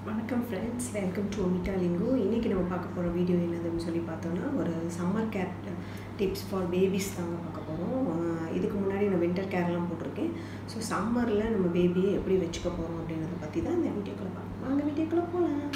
வணக்கம் friends welcome to ஒமிட்டா லிங்கோ இன்றைக்கி நம்ம பார்க்க போகிற வீடியோ என்னதுன்னு சொல்லி பார்த்தோன்னா ஒரு summer care tips for babies தாங்க பார்க்க போகிறோம் இதுக்கு முன்னாடி நான் வின்டர் கேர்லாம் போட்டிருக்கேன் ஸோ சம்மரில் நம்ம பேபியை எப்படி வச்சுக்க போகிறோம் அப்படின்றத பற்றி தான் இந்த வீடியோக்குள்ளே பார்க்கலாம் வாங்க வீடியோக்குள்ளே போகலாம்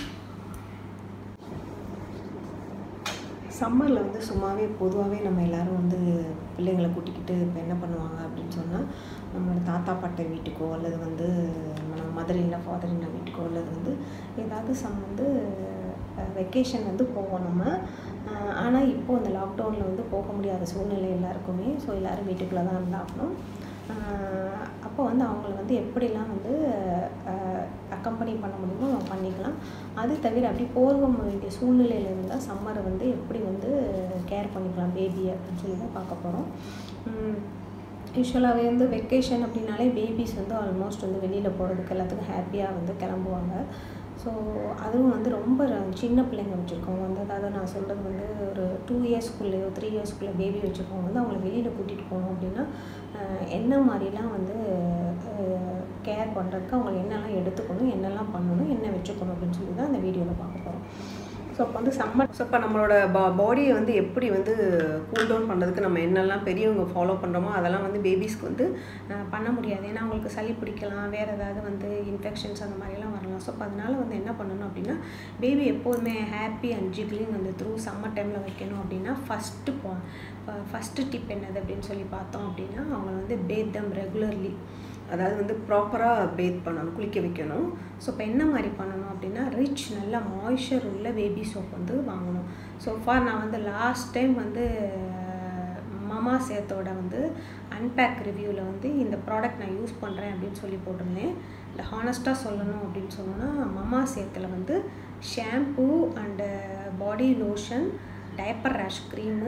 சம்மரில் வந்து சும்மாவே பொதுவாகவே நம்ம எல்லோரும் வந்து பிள்ளைங்களை கூட்டிக்கிட்டு இப்போ என்ன பண்ணுவாங்க அப்படின்னு சொன்னால் நம்மளோட தாத்தா பாட்டை வீட்டுக்கோ அல்லது வந்து நம்ம மதர் இல்லை ஃபாதர் இல்லை வீட்டுக்கோ அல்லது வந்து ஏதாவது சம் வந்து வெக்கேஷன் வந்து போவோம் நம்ம ஆனால் இப்போது இந்த லாக்டவுனில் வந்து போக முடியாத சூழ்நிலை எல்லாருக்குமே ஸோ எல்லோரும் வீட்டுக்குள்ளே தான் இருந்தாகணும் அப்போ வந்து அவங்கள வந்து எப்படிலாம் வந்து அக்கம்பனி பண்ண முடியுமோ நம்ம பண்ணிக்கலாம் அது தவிர அப்படி போக வேண்டிய சூழ்நிலையில் இருந்தால் சம்மரை வந்து எப்படி வந்து கேர் பண்ணிக்கலாம் பேபியை அப்படின்னு சொல்லி தான் பார்க்க போகிறோம் யூஸ்வலாகவே வந்து வெக்கேஷன் அப்படின்னாலே பேபிஸ் வந்து ஆல்மோஸ்ட் வந்து வெளியில் போகிறதுக்கு எல்லாத்துக்கும் ஹாப்பியாக வந்து கிளம்புவாங்க ஸோ அதுவும் வந்து ரொம்ப சின்ன பிள்ளைங்க வச்சுருக்கோங்க வந்து அதாவது நான் சொல்கிறது வந்து ஒரு டூ இயர்ஸ்க்குள்ளேயோ த்ரீ இயர்ஸ்க்குள்ளே பேபி வச்சுருக்கவங்க வந்து அவங்கள வெளியில் கூட்டிகிட்டு போகணும் அப்படின்னா என்ன மாதிரிலாம் வந்து கேர் பண்ணுறதுக்கு அவங்க என்னெல்லாம் எடுத்துக்கணும் என்னெல்லாம் பண்ணணும் என்ன வச்சுக்கணும் அப்படின்னு சொல்லி தான் அந்த வீடியோவில் பார்க்க போகிறோம் ஸோ அப்போ வந்து சம்மர் ஸோ இப்போ நம்மளோட பா பாடியை வந்து எப்படி வந்து கூல் டவுன் பண்ணுறதுக்கு நம்ம என்னெல்லாம் பெரியவங்க ஃபாலோ பண்ணுறோமோ அதெல்லாம் வந்து பேபிஸ்க்கு வந்து பண்ண முடியாது ஏன்னா அவங்களுக்கு சளி பிடிக்கலாம் வேறு ஏதாவது வந்து இன்ஃபெக்ஷன்ஸ் அந்த மாதிரிலாம் வரலாம் ஸோ அப்போ அதனால் வந்து என்ன பண்ணணும் அப்படின்னா பேபி எப்போதுமே ஹாப்பி அண்ட் ஜிக்லிங் வந்து த்ரூ சம்மர் டைமில் வைக்கணும் அப்படின்னா ஃபஸ்ட்டு போ ஃபஸ்ட்டு டிப் என்னது அப்படின்னு சொல்லி பார்த்தோம் அப்படின்னா அவங்க வந்து பேத் தம் ரெகுலர்லி அதாவது வந்து ப்ராப்பராக பேத் பண்ணணும் குளிக்க வைக்கணும் ஸோ இப்போ என்ன மாதிரி பண்ணணும் அப்படின்னா ரிச் நல்ல மாய்ஸ்சர் உள்ள பேபி சோப் வந்து வாங்கணும் ஸோ ஃபார் நான் வந்து லாஸ்ட் டைம் வந்து மமா சேத்தோட வந்து அன்பேக் ரிவ்யூவில் வந்து இந்த ப்ராடக்ட் நான் யூஸ் பண்ணுறேன் அப்படின்னு சொல்லி போட்டிருந்தேன் இல்லை ஹானஸ்ட்டாக சொல்லணும் அப்படின்னு சொன்னோன்னா மமா சேத்தில் வந்து shampoo and body lotion diaper rash cream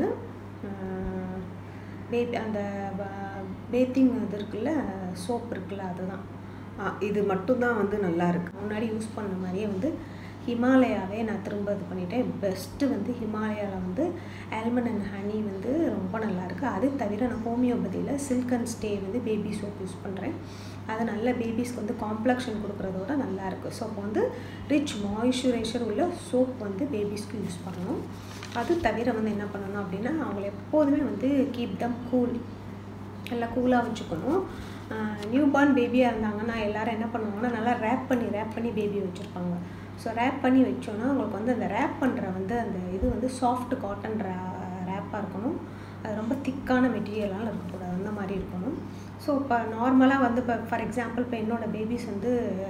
baby அந்த பேத்திங் இது இருக்குல்ல சோப் இருக்குல்ல அதுதான் இது மட்டும்தான் வந்து நல்லா இருக்குது முன்னாடி யூஸ் பண்ண மாதிரியே வந்து ஹிமாலயாவே நான் திரும்ப இது பண்ணிட்டேன் பெஸ்ட்டு வந்து ஹிமாலயாவில் வந்து ஆல்மண்ட் அண்ட் ஹனி வந்து ரொம்ப நல்லாயிருக்கு அது தவிர நான் ஹோமியோபதியில் சில்க் அண்ட் ஸ்டே வந்து பேபி சோப் யூஸ் பண்ணுறேன் அது நல்ல பேபிஸ்க்கு வந்து காம்ப்ளெக்ஷன் கொடுக்குறதோட நல்லாயிருக்கு ஸோ அப்போ வந்து ரிச் மாய்ஸ்சரைசர் உள்ள சோப் வந்து பேபிஸ்க்கு யூஸ் பண்ணணும் அது தவிர வந்து என்ன பண்ணணும் அப்படின்னா அவங்கள எப்போதுமே வந்து கீப் தம் கூல் நல்லா கூலாக வச்சுக்கணும் நியூ பார்ன் பேபியாக இருந்தாங்கன்னா எல்லோரும் என்ன பண்ணுவாங்கன்னா நல்லா ரேப் பண்ணி ரேப் பண்ணி பேபி வச்சுருப்பாங்க ஸோ ரேப் பண்ணி வச்சோன்னா அவங்களுக்கு வந்து அந்த ரேப் பண்ணுற வந்து அந்த இது வந்து சாஃப்ட் காட்டன் ரே ரேப்பாக இருக்கணும் அது ரொம்ப திக்கான மெட்டீரியலால் இருக்கக்கூடாது அந்த மாதிரி இருக்கணும் ஸோ இப்போ நார்மலாக வந்து இப்போ ஃபார் எக்ஸாம்பிள் இப்போ என்னோடய பேபிஸ் வந்து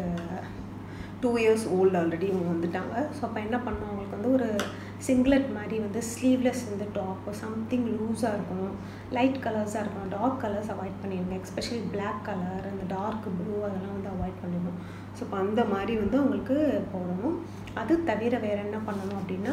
டூ இயர்ஸ் ஓல்டு ஆல்ரெடி இவங்க வந்துட்டாங்க ஸோ அப்போ என்ன பண்ணோம் அவங்களுக்கு வந்து ஒரு சிங்லெட் மாதிரி வந்து ஸ்லீவ்லெஸ் வந்து டாப் சம்திங் லூஸாக இருக்கணும் லைட் கலர்ஸாக இருக்கணும் டார்க் கலர்ஸ் அவாய்ட் பண்ணிடுங்க எஸ்பெஷலி பிளாக் கலர் அந்த டார்க் ப்ளூ அதெல்லாம் வந்து அவாய்ட் பண்ணிடணும் ஸோ இப்போ அந்த மாதிரி வந்து உங்களுக்கு போடணும் அது தவிர வேறு என்ன பண்ணணும் அப்படின்னா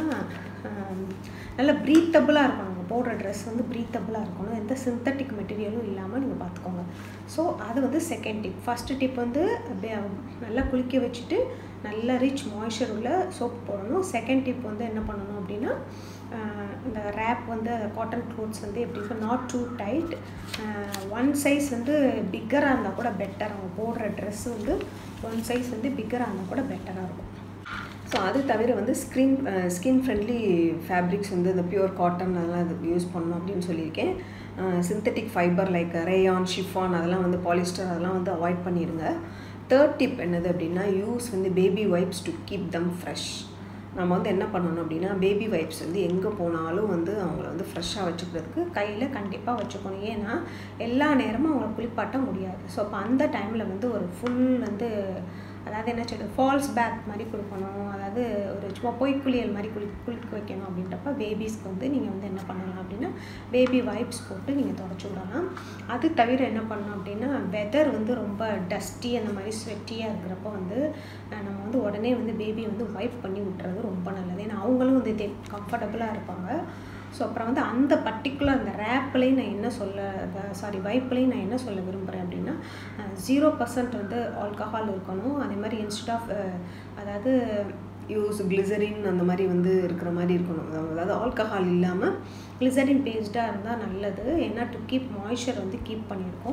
நல்ல ப்ரீத்தபிளாக இருக்கணும் நீங்கள் போடுற ட்ரெஸ் வந்து ப்ரீத்தபிளாக இருக்கணும் எந்த சிந்தட்டிக் மெட்டீரியலும் இல்லாமல் நீங்கள் பார்த்துக்கோங்க ஸோ அது வந்து செகண்ட் டிப் ஃபஸ்ட்டு டிப் வந்து நல்லா குளிக்க வச்சுட்டு நல்ல ரிச் மாய்ஸ்சர் உள்ள சோப் போடணும் செகண்ட் டிப் வந்து என்ன பண்ணணும் அப்படின்னா இந்த ரேப் வந்து காட்டன் க்ளோத்ஸ் வந்து எப்படி இருக்கும் not too tight one size வந்து பிக்கராக இருந்தால் கூட பெட்டர் அவங்க போடுற ட்ரெஸ் வந்து ஒன் சைஸ் வந்து பிக்கராக இருந்தால் கூட பெட்டராக இருக்கும் ஸோ அது தவிர வந்து ஸ்க்ரீன் ஸ்கின் ஃப்ரெண்ட்லி ஃபேப்ரிக்ஸ் வந்து இந்த பியூர் காட்டன் அதெல்லாம் இது யூஸ் பண்ணணும் அப்படின்னு சொல்லியிருக்கேன் synthetic fibre like rayon chiffon அதெல்லாம் வந்து பாலிஸ்டர் அதெல்லாம் வந்து அவாய்ட் பண்ணிடுங்க தேர்ட் டிப் என்னது அப்படின்னா யூஸ் வந்து baby wipes to keep them fresh நம்ம வந்து என்ன பண்ணணும் அப்படின்னா பேபி வைப்ஸ் வந்து எங்கே போனாலும் வந்து அவங்கள வந்து ஃப்ரெஷ்ஷாக வச்சுக்கிறதுக்கு கையில் கண்டிப்பாக வச்சுக்கணும் ஏன்னா எல்லா நேரமும் அவங்கள குளிப்பாட்ட முடியாது ஸோ அப்போ அந்த டைமில் வந்து ஒரு ஃபுல் வந்து அதாவது என்ன சொல்கிறது ஃபால்ஸ் பேக் மாதிரி கொடுக்கணும் அதாவது ஒரு சும்மா பொய் குளியல் மாதிரி குளி குளிக்க வைக்கணும் அப்படின்றப்ப பேபிஸ்க்கு வந்து நீங்கள் வந்து என்ன பண்ணலாம் அப்படின்னா பேபி வைப்ஸ் போட்டு நீங்கள் தொடச்சி விடலாம் அது தவிர என்ன பண்ணணும் அப்படின்னா வெதர் வந்து ரொம்ப டஸ்டி அந்த மாதிரி ஸ்வெட்டியாக இருக்கிறப்ப வந்து நம்ம வந்து உடனே வந்து பேபி வந்து வைப் பண்ணி விட்டுறது ரொம்ப நல்லது ஏன்னா அவங்களும் வந்து கம்ஃபர்டபுளாக இருப்பாங்க ஸோ அப்புறம் வந்து அந்த பர்டிகுலர் அந்த ரேப்லேயும் நான் என்ன சொல்ல சாரி வைப்லேயும் நான் என்ன சொல்ல விரும்புகிறேன் அப்படின்னா ஜீரோ பர்சன்ட் வந்து ஆல்கஹால் இருக்கணும் அதே மாதிரி இன்ஸ்டெட் ஆஃப் அதாவது யூஸ் கிளிசரின் அந்த மாதிரி வந்து இருக்கிற மாதிரி இருக்கணும் அதாவது ஆல்கஹால் இல்லாமல் கிளிசரின் பேஸ்டாக இருந்தால் நல்லது ஏன்னா டு கீப் மாய்ஸ்சர் வந்து கீப் பண்ணியிருக்கோம்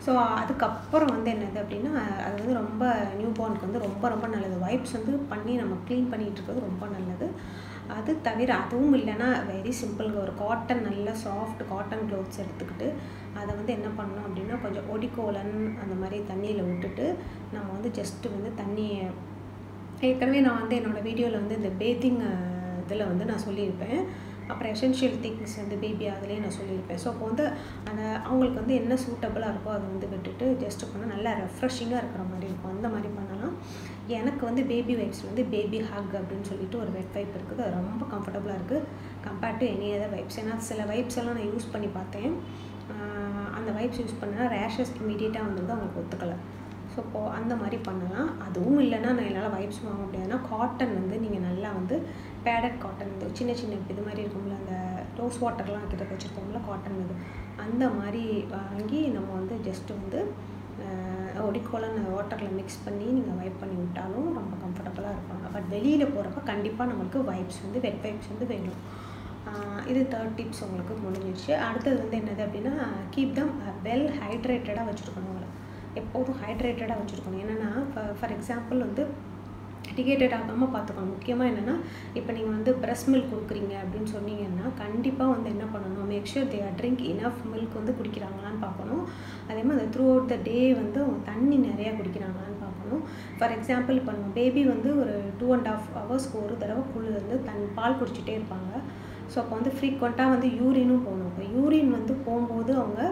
ஸோ அதுக்கப்புறம் வந்து என்னது அப்படின்னா அது வந்து ரொம்ப நியூ பார்னுக்கு வந்து ரொம்ப ரொம்ப நல்லது வைப்ஸ் வந்து பண்ணி நம்ம க்ளீன் பண்ணிகிட்டு இருக்கிறது ரொம்ப நல்லது அது தவிர அதுவும் இல்லைன்னா வெரி சிம்பிள் ஒரு காட்டன் நல்ல சாஃப்ட் காட்டன் க்ளோத்ஸ் எடுத்துக்கிட்டு அதை வந்து என்ன பண்ணணும் அப்படின்னா கொஞ்சம் ஒடிக்கோலன் அந்த மாதிரி தண்ணியில் விட்டுட்டு நம்ம வந்து ஜஸ்ட்டு வந்து தண்ணியை ஏற்கனவே நான் வந்து என்னோடய வீடியோவில் வந்து இந்த பேத்திங் இதில் வந்து நான் சொல்லியிருப்பேன் அப்புறம் எசென்ஷியல் திங்ஸ் வந்து பேபி அதுலேயே நான் சொல்லியிருப்பேன் ஸோ அப்போ வந்து அந்த அவங்களுக்கு வந்து என்ன சூட்டபுளாக இருக்கோ அதை வந்து விட்டுட்டு ஜஸ்ட் பண்ணால் நல்லா ரெஃப்ரெஷிங்காக இருக்கிற மாதிரி இருக்கும் அந்த மாதிரி பண்ணலாம் எனக்கு வந்து பேபி வைப்ஸ் வந்து பேபி ஹக் அப்படின்னு சொல்லிட்டு ஒரு வெட் வைப் இருக்குது அது ரொம்ப கம்ஃபர்டபுளாக இருக்குது compared to any other wipes ஏன்னா சில வைப்ஸ் எல்லாம் நான் யூஸ் பண்ணி பார்த்தேன் அந்த வைப்ஸ் யூஸ் பண்ணால் ரேஷஸ் இமீடியட்டாக வந்து அவங்களுக்கு ஒத்துக்கலை ஸோ இப்போது அந்த மாதிரி பண்ணலாம் அதுவும் இல்லைன்னா நான் என்னால் வைப்ஸ் வாங்க முடியாதுன்னா காட்டன் வந்து நீங்கள் நல்லா வந்து பேடட் காட்டன் இந்த சின்ன சின்ன இது மாதிரி இருக்கும்ல அந்த ரோஸ் வாட்டர்லாம் கிட்ட வச்சுருக்கோம்ல காட்டன் இது அந்த மாதிரி வாங்கி நம்ம வந்து ஜஸ்ட்டு வந்து ஒடிக்கோலன் வாட்டரில் மிக்ஸ் பண்ணி நீங்கள் வைப் பண்ணி விட்டாலும் ரொம்ப கம்ஃபர்டபுளாக இருப்பாங்க பட் வெளியில் போகிறப்ப கண்டிப்பாக நம்மளுக்கு வைப்ஸ் வந்து வெட் வைப்ஸ் வந்து வேணும் இது தேர்ட் டிப்ஸ் உங்களுக்கு முடிஞ்சிடுச்சு அடுத்தது வந்து என்னது அப்படின்னா கீப் தம் வெல் ஹைட்ரேட்டடாக வச்சுருக்கணும் அவங்கள எப்போதும் ஹைட்ரேட்டடாக வச்சுருக்கணும் என்னென்னா ஃபார் எக்ஸாம்பிள் வந்து டிகேட்டட் ஆகாமல் பார்த்துக்கணும் முக்கியமாக என்னென்னா இப்போ நீங்கள் வந்து ப்ரெஸ் மில்க் கொடுக்குறீங்க அப்படின்னு சொன்னீங்கன்னா கண்டிப்பாக வந்து என்ன பண்ணணும் make sure they are drink enough milk வந்து குடிக்கிறாங்களான்னு பார்க்கணும் அதே மாதிரி த்ரூ அவுட் த டே வந்து அவங்க தண்ணி நிறையா குடிக்கிறாங்களான்னு பார்க்கணும் ஃபார் எக்ஸாம்பிள் இப்போ நம்ம பேபி வந்து ஒரு டூ அண்ட் ஆஃப் ஹவர்ஸ்க்கு ஒரு தடவை குழு வந்து தன் பால் குடிச்சிட்டே இருப்பாங்க ஸோ அப்போ வந்து ஃப்ரீக்வெண்ட்டாக வந்து யூரினும் போகணும் இப்போ யூரின் வந்து போகும்போது அவங்க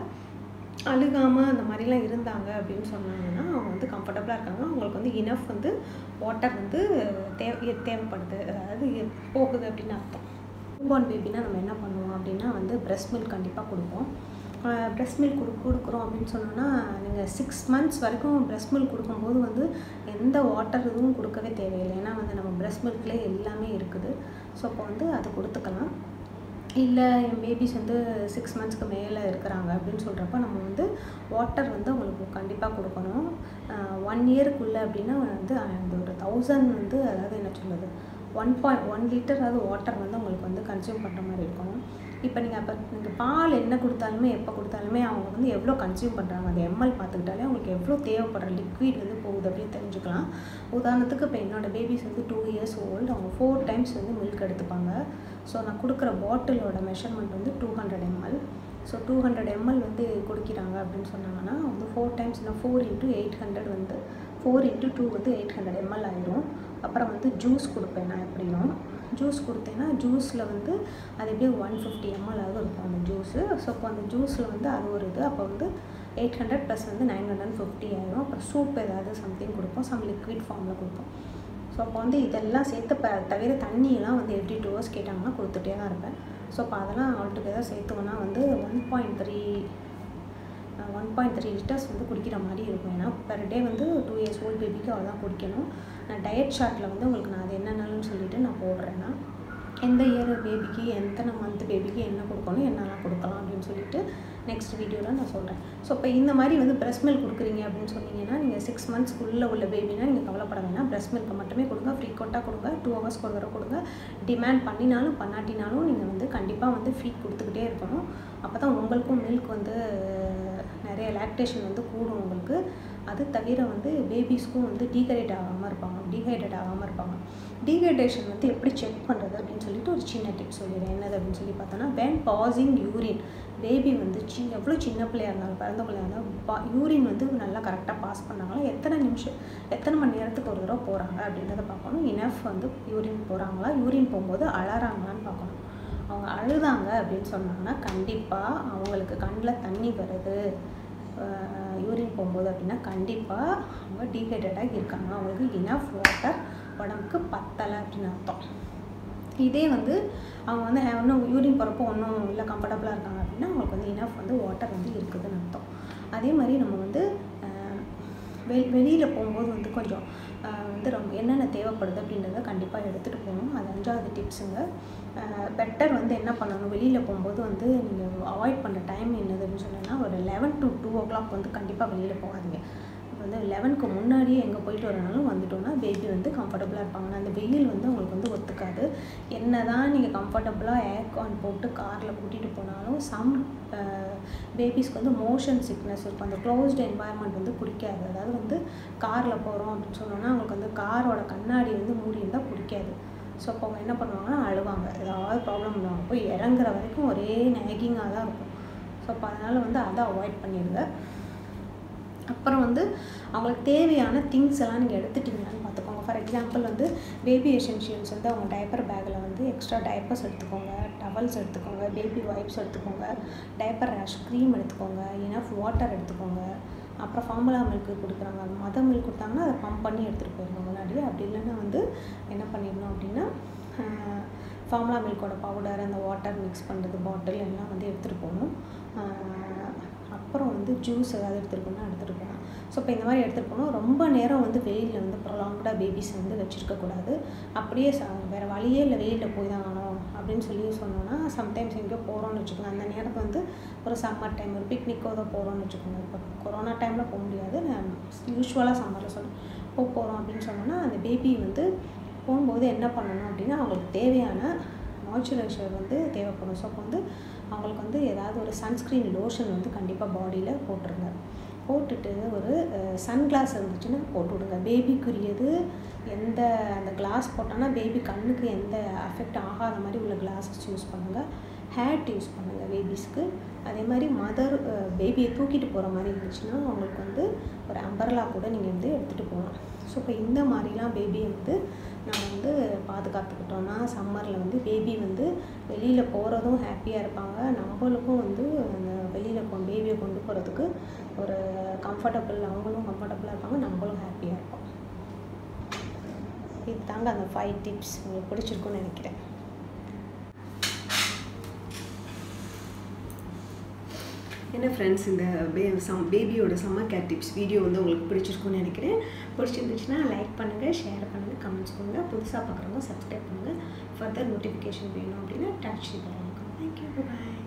அழுகாமல் அந்த மாதிரிலாம் இருந்தாங்க அப்படின்னு சொன்னாங்கன்னா அவங்க வந்து கம்ஃபர்டபுளாக இருக்காங்க அவங்களுக்கு வந்து இனஃப் வந்து வாட்டர் வந்து தேவை தேவைப்படுது அதாவது போகுது அப்படின்னு அர்த்தம் நியூபார்ன் பேபினா நம்ம என்ன பண்ணுவோம் அப்படின்னா வந்து ப்ரெஸ்ட் மில்க் கண்டிப்பாக கொடுப்போம் ப்ரெஸ்ட் மில்க் கொடு கொடுக்குறோம் அப்படின்னு சொன்னோன்னா நீங்கள் சிக்ஸ் மந்த்ஸ் வரைக்கும் ப்ரெஸ்ட் மில்க் கொடுக்கும்போது வந்து எந்த வாட்டர் இதுவும் கொடுக்கவே தேவையில்லை ஏன்னா வந்து நம்ம ப்ரெஸ்ட் மில்க்லேயே எல்லாமே இருக்குது ஸோ அப்போ வந்து அதை கொடுத்துக்கலாம் இல்லை என் பேபிஸ் வந்து சிக்ஸ் மந்த்ஸ்க்கு மேலே இருக்கிறாங்க அப்படின்னு சொல்கிறப்ப நம்ம வந்து வாட்டர் வந்து அவங்களுக்கு கண்டிப்பாக கொடுக்கணும் ஒன் இயருக்குள்ளே அப்படின்னா வந்து அந்த ஒரு தௌசண்ட் வந்து அதாவது என்ன சொல்லுது ஒன் பாயிண்ட் ஒன் லிட்டர் அதாவது வாட்டர் வந்து உங்களுக்கு வந்து கன்சியூம் பண்ணுற மாதிரி இருக்கணும் இப்போ நீங்கள் அப்போ நீங்கள் பால் என்ன கொடுத்தாலுமே எப்போ கொடுத்தாலுமே அவங்க வந்து எவ்வளோ கன்சியூம் பண்ணுறாங்க அந்த எம்எல் பார்த்துக்கிட்டாலே அவங்களுக்கு எவ்வளோ தேவைப்படுற லிக்விட் வந்து போகுது அப்படின்னு தெரிஞ்சுக்கலாம் உதாரணத்துக்கு இப்போ என்னோடய பேபிஸ் வந்து டூ இயர்ஸ் ஓல்டு அவங்க ஃபோர் டைம்ஸ் வந்து மில்க் எடுத்துப்பாங்க ஸோ நான் கொடுக்குற பாட்டிலோட மெஷர்மெண்ட் வந்து two hundred ML so two hundred ML வந்து குடிக்கிறாங்க அப்படின்னு சொன்னாங்கன்னா வந்து ஃபோர் டைம்ஸ் நான் ஃபோர் இன்ட்டு எயிட் ஹண்ட்ரட் வந்து ஃபோர் இன்ட்டு டூ வந்து எயிட் ஹண்ட்ரட் எம்எல் ஆயிரும் அப்புறம் வந்து ஜூஸ் கொடுப்பேன் நான் எப்படியும் ஜூஸ் கொடுத்தேன்னா ஜூஸில் வந்து அது எப்படியும் ஒன் ஃபிஃப்டி எம்எல்லாவது இருக்கும் அந்த ஜூஸு ஸோ இப்போ அந்த ஜூஸில் வந்து அது ஒரு இது அப்போ வந்து எயிட் ஹண்ட்ரட் ப்ளஸ் வந்து நைன் ஹண்ட்ரட் ஃபிஃப்டி ஆயிரும் அப்புறம் சூப் ஏதாவது சம்திங் கொடுப்போம் சம் லிக்விட் ஃபார்மில் கொடுப்போம் ஸோ அப்போ வந்து இதெல்லாம் சேர்த்து ப தவிர தண்ணியெல்லாம் வந்து எவ்ரி டூ ஹவர்ஸ் கேட்டாங்கன்னா கொடுத்துட்டே தான் இருப்பேன் ஸோ அப்போ அதெல்லாம் ஆல்டுகெதர் சேர்த்துவோன்னா வந்து one point three one point three litres வந்து குடிக்கிற மாதிரி இருக்கும் ஏன்னா பெர் டே வந்து டூ இயர்ஸ் ஓல்டு பேபிக்கு அவ்வளோதான் குடிக்கணும் நான் டயட் சார்ட்டில் வந்து உங்களுக்கு நான் அது என்னென்னு சொல்லிவிட்டு நான் போடுறேன்னா எந்த இயர் பேபிக்கு எத்தனை மந்த் பேபிக்கு என்ன கொடுக்கணும் என்னெல்லாம் கொடுக்கலாம் அப்படின்னு சொல்லிட்டு நெக்ஸ்ட் வீடியோவில் நான் சொல்கிறேன் ஸோ இப்போ இந்த மாதிரி வந்து ப்ரெஸ் மில்க் கொடுக்குறீங்க அப்படின்னு சொன்னீங்கன்னா நீங்கள் சிக்ஸ் மந்த்ஸ்க்குள்ளே உள்ள பேபினா நீங்கள் கவலைப்பட வேணாம் ப்ரெஸ் மில்க்கை மட்டுமே கொடுங்க ஃப்ரீக்வெண்ட்டாக கொடுங்க டூ ஹவர்ஸ்க்கு ஒரு தடவை கொடுங்க டிமாண்ட் பண்ணினாலும் பண்ணாட்டினாலும் நீங்கள் வந்து கண்டிப்பாக வந்து ஃபீட் கொடுத்துக்கிட்டே இருக்கணும் அப்போ தான் உங்களுக்கும் மில்க் வந்து நிறைய லாக்டேஷன் வந்து கூடும் உங்களுக்கு அது தவிர வந்து பேபிஸ்க்கும் வந்து டீஹைட்ரேட் ஆகாமல் இருப்பாங்க டீஹைட்ரேட் ஆகாமல் இருப்பாங்க டீஹைட்ரேஷன் வந்து எப்படி செக் பண்ணுறது அப்படின்னு சொல்லிட்டு ஒரு சின்ன டிப் சொல்லிடுறேன் என்னது அப்படின்னு சொல்லி பார்த்தோன்னா வேன் பாசிங் யூரின் பேபி வந்து சின்ன எவ்வளோ சின்ன பிள்ளையாக இருந்தாலும் பிறந்த பிள்ளையாக இருந்தாலும் பா யூரின் வந்து நல்லா கரெக்டாக பாஸ் பண்ணாங்களா எத்தனை நிமிஷம் எத்தனை மணி நேரத்துக்கு ஒரு தடவை போகிறாங்க அப்படின்றத பார்க்கணும் இனஃப் வந்து யூரின் போகிறாங்களா யூரின் போகும்போது அழறாங்களான்னு பார்க்கணும் அவங்க அழுதாங்க அப்படின்னு சொன்னாங்கன்னா கண்டிப்பாக அவங்களுக்கு கண்ணில் தண்ணி வருது யூரின் போகும்போது அப்படின்னா கண்டிப்பாக அவங்க டீஹைட்ரேட்டாக இருக்காங்க அவங்களுக்கு இனஃப் வாட்டர் உடம்புக்கு பத்தலை அப்படின்னு அர்த்தம் இதே வந்து அவங்க வந்து ஒன்றும் யூரின் போகிறப்போ ஒன்றும் இல்லை கம்ஃபர்டபுளாக இருக்காங்க அப்படின்னா அவங்களுக்கு வந்து இனஃப் வந்து வாட்டர் வந்து இருக்குதுன்னு அர்த்தம் அதே மாதிரி நம்ம வந்து வெ வெளியில் போகும்போது வந்து கொஞ்சம் வந்து ரொம்ப என்னென்ன தேவைப்படுது அப்படின்றத கண்டிப்பாக எடுத்துகிட்டு போகணும் அது அஞ்சாவது டிப்ஸுங்க பெட்டர் வந்து என்ன பண்ணணும் வெளியில் போகும்போது வந்து நீங்கள் அவாய்ட் பண்ணுற டைம் என்னதுன்னு சொன்னீங்கன்னா ஒரு eleven to two o'clock வந்து கண்டிப்பாக வெளியில் போகாதீங்க வந்து லெவனுக்கு முன்னாடியே எங்கே போயிட்டு வரனாலும் வந்துட்டோன்னா பேபி வந்து கம்ஃபர்டபுளாக இருப்பாங்க அந்த வெயில் வந்து உங்களுக்கு வந்து ஒத்துக்காது என்ன தான் நீங்கள் கம்ஃபர்டபுளாக ஏர்கான் போட்டு காரில் கூட்டிகிட்டு போனாலும் சம் பேபிஸ்க்கு வந்து மோஷன் சிக்னஸ் இருக்கும் அந்த க்ளோஸ்டு என்வாயர்மெண்ட் வந்து பிடிக்காது அதாவது வந்து காரில் போகிறோம் அப்படின்னு சொன்னோன்னா அவங்களுக்கு வந்து காரோட கண்ணாடி வந்து மூடி இருந்தால் பிடிக்காது ஸோ அப்போ அவங்க என்ன பண்ணுவாங்கன்னா அழுவாங்க ஏதாவது ப்ராப்ளம் இருந்தாங்க போய் இறங்குற வரைக்கும் ஒரே நேகிங்காக தான் இருக்கும் ஸோ அப்போ அதனால் வந்து அதை அவாய்ட் பண்ணிடுங்க அப்புறம் வந்து அவங்களுக்கு தேவையான திங்ஸ் எல்லாம் நீங்கள் எடுத்துட்டிங்களான்னு பார்த்துக்கோங்க ஃபார் எக்ஸாம்பிள் வந்து பேபி எசென்ஷியல்ஸ் வந்து அவங்க டைப்பர் பேக்கில் வந்து எக்ஸ்ட்ரா டைப்பர்ஸ் எடுத்துக்கோங்க டவல்ஸ் எடுத்துக்கோங்க பேபி வைப்ஸ் எடுத்துக்கோங்க டைப்பர் ரேஷ் க்ரீம் எடுத்துக்கோங்க இனஃப் வாட்டர் எடுத்துக்கோங்க அப்புறம் ஃபார்முலா மில்க்கு கொடுக்குறாங்க மதர் மில்க் கொடுத்தாங்கன்னா அதை பம்ப் பண்ணி எடுத்துகிட்டு போயிடணும் முன்னாடியே அப்படி இல்லைன்னா வந்து என்ன பண்ணிடணும் அப்படின்னா ஃபார்முலா மில்கோட பவுடர் அந்த வாட்டர் மிக்ஸ் பண்ணுறது பாட்டில் எல்லாம் வந்து எடுத்துகிட்டு போகணும் அப்புறம் வந்து ஜூஸ் ஏதாவது எடுத்துகிட்டு போனால் எடுத்துகிட்டு போகலாம் ஸோ இப்போ இந்த மாதிரி எடுத்துகிட்டு போனால் ரொம்ப நேரம் வந்து வெயிலில் வந்து ப்ரொலாங்டாக பேபிஸ் வந்து வச்சுருக்கக்கூடாது அப்படியே ச வேறு வழியே இல்லை வெயிலில் போய் தான் ஆகணும் அப்படின்னு சொல்லி சொன்னோன்னா சம்டைம்ஸ் எங்கேயோ போகிறோம்னு வச்சுக்கோங்க அந்த நேரத்தில் வந்து ஒரு சம்மர் டைம் ஒரு பிக்னிக்கோ தான் போகிறோம்னு வச்சுக்கோங்க இப்போ கொரோனா டைமில் போக முடியாது நான் யூஸ்வலாக சம்மரில் சொல்கிறேன் போக போகிறோம் அப்படின்னு சொன்னோன்னா அந்த பேபி வந்து போகும்போது என்ன பண்ணணும் அப்படின்னா அவங்களுக்கு தேவையான மாய்ஸ்சரைசர் வந்து தேவைப்படும் ஸோ அப்போ வந்து அவங்களுக்கு வந்து ஏதாவது ஒரு சன்ஸ்க்ரீன் லோஷன் வந்து கண்டிப்பாக பாடியில் போட்டுருங்க போட்டுட்டு ஒரு சன் கிளாஸ் இருந்துச்சுன்னா போட்டு விடுங்க பேபிக்குரியது எந்த அந்த கிளாஸ் போட்டோன்னா பேபி கண்ணுக்கு எந்த அஃபெக்ட் ஆகாத மாதிரி உள்ள கிளாஸஸ் யூஸ் பண்ணுங்கள் ஹேட் யூஸ் பண்ணுங்கள் பேபிஸ்க்கு அதே மாதிரி மதர் பேபியை தூக்கிட்டு போகிற மாதிரி இருந்துச்சுன்னா அவங்களுக்கு வந்து ஒரு அம்பர்லா கூட நீங்கள் வந்து எடுத்துகிட்டு போகலாம் ஸோ இப்போ இந்த மாதிரிலாம் பேபியை வந்து நம்ம வந்து பாதுகாத்துக்கிட்டோம்னா சம்மரில் வந்து பேபி வந்து வெளியில் போகிறதும் ஹாப்பியாக இருப்பாங்க நம்மளுக்கும் வந்து அந்த வெளியில் கொ பேபியை கொண்டு போகிறதுக்கு ஒரு கம்ஃபர்டபுள் அவங்களும் கம்ஃபர்டபுளாக இருப்பாங்க நம்மளும் ஹாப்பியாக இருப்போம் இது தாங்க அந்த ஃபைவ் டிப்ஸ் உங்களுக்கு பிடிச்சிருக்குன்னு நினைக்கிறேன் என்ன ஃப்ரெண்ட்ஸ் இந்த பே சம் பேபியோட சம்மர் கேர் டிப்ஸ் வீடியோ வந்து உங்களுக்கு பிடிச்சிருக்குன்னு நினைக்கிறேன் பிடிச்சிருந்துச்சுன்னா லைக் பண்ணுங்கள் ஷேர் பண்ணுங்கள் கமெண்ட்ஸ் பண்ணுங்கள் புதுசாக பார்க்குறவங்க சப்ஸ்கிரைப் பண்ணுங்கள் ஃபர்தர் நோட்டிஃபிகேஷன் வேணும் அப்படின்னா டச் பண்ணுங்கள் தேங்க்யூ பாய்